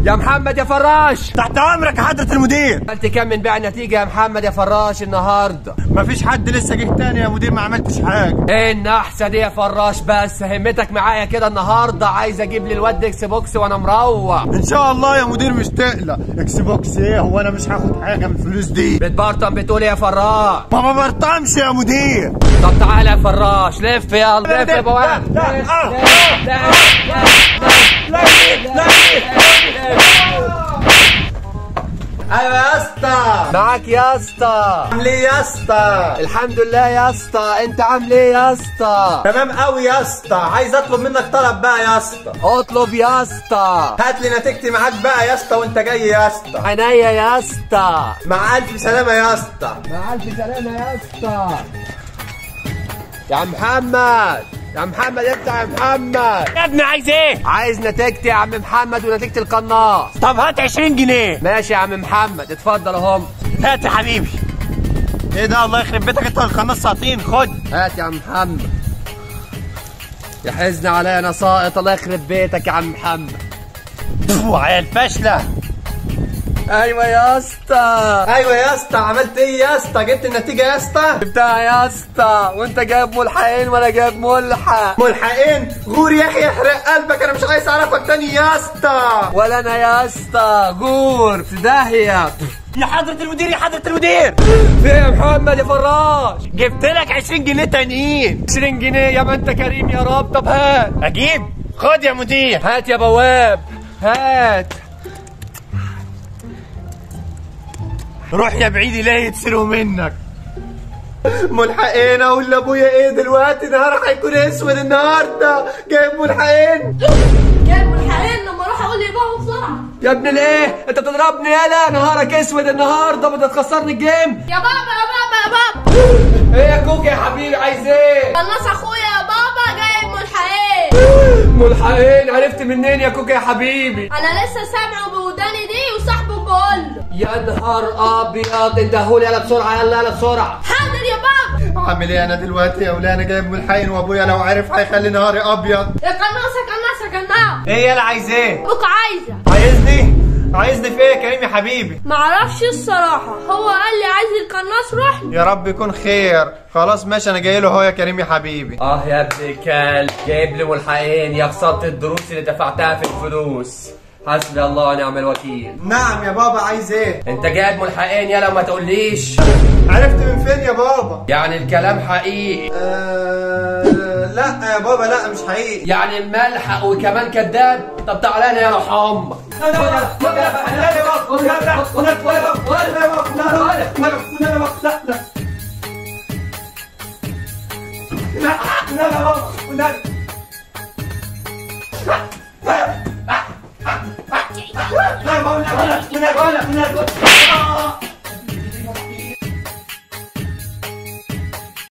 يا محمد يا فراش تحت امرك يا حضره المدير قلت كم من بيع النتيجة يا محمد يا فراش النهاردة مفيش حد لسه جه تاني يا مدير ما عملتش حاجه ايه النحسة دي يا فراش بس همتك معايا كده النهاردة عايز اجيب لي الواد اكس بوكس وانا مروح ان شاء الله يا مدير مش تقلق اكس بوكس ايه هو انا مش هاخد حاجه من الفلوس دي بتبرطم بتقول إيه يا فراش ما ببرطمش يا مدير طب تعالى يا فراش لف يلا لف يا بواب لا، لا، لف، آه، لف، لف، لف، لف. ايوه يا اسطى معاك يا اسطى عامل ايه يا اسطى الحمد لله يا اسطى انت عامل ايه يا اسطى تمام قوي يا اسطى عايز اطلب منك طلب بقى يا اسطى اطلب يا اسطى هات لي نتيجتي معاك بقى يا اسطى وانت جاي يا اسطى عينيا يا اسطى مع الف سلامه يا اسطى مع الف سلامه يا اسطى يا عم محمد يا عم محمد انت يا محمد يا ابني عايز ايه عايز نتيجتي يا عم محمد ونتيجه القناص طب هات 20 جنيه ماشي يا عم محمد اتفضل اهم هات يا حبيبي ايه ده الله يخرب بيتك انت القناص ساطين خد هات يا عم محمد يا حزن عليا انا ساقط الله يخرب بيتك يا عم محمد وعيال فاشله ايوه يا اسطى ايوه يا اسطى عملت ايه يا اسطى جبت النتيجه يا اسطى جبتها يا اسطى وانت جايب ملحقين وانا جايب ملحق ملحقين غور يا اخي يحرق قلبك انا مش عايز اعرفك تاني يا اسطى ولا انا يا اسطى غور في داهيه يا حضرة المدير يا حضرة المدير في يا محمد يا فراش جبت لك 20 جنيه تانيين 20 جنيه يا ما انت كريم يا رب طب هات اجيب خد يا مدير هات يا بواب هات روح يا بعيد لا يتسرقوا منك ملحقين اقول لابويا ايه دلوقتي نهار هيكون اسود النهارده جايب ملحقين جايب ملحقين لما اروح اقول لبابا بسرعه يا ابن الايه انت بتضربني يالا نهارك اسود النهارده بدك تخسرني الجيم يا بابا يا بابا يا بابا ايه يا كوكي يا حبيبي عايز ايه خلص اخويا يا بابا جايب ملحقين ملحقين عرفت منين يا كوكي يا حبيبي انا لسه سامعه بوداني دي وصاحبه بيقول له يا نهار ابيض اندهولي يلا بسرعه يلا يلا بسرعه حاضر يا بابا عامل ايه انا دلوقتي يا ولاد انا جايب ملحقين وابويا لو عرف هيخلي نهاري ابيض يا قناصه قناصه قناص ايه يلا عايز ايه ابوك عايزه عايزني عايزني في ايه يا كريم يا حبيبي معرفش الصراحه هو قال لي عايز القناص روح له يا رب يكون خير خلاص ماشي انا جاي له اهو يا كريم يا حبيبي اه يا ابن الكلب جايب لي ملحقين يا خساره الدروس اللي دفعتها في الفلوس حسبي الله ونعم الوكيل نعم يا بابا عايز ايه انت جايب ملحقين يلا ما تقوليش عرفت من فين يا بابا يعني الكلام حقيقي آه لا يا بابا لا مش حقيقي يعني ملحق وكمان كذاب طب تعالى هنا يا روح امك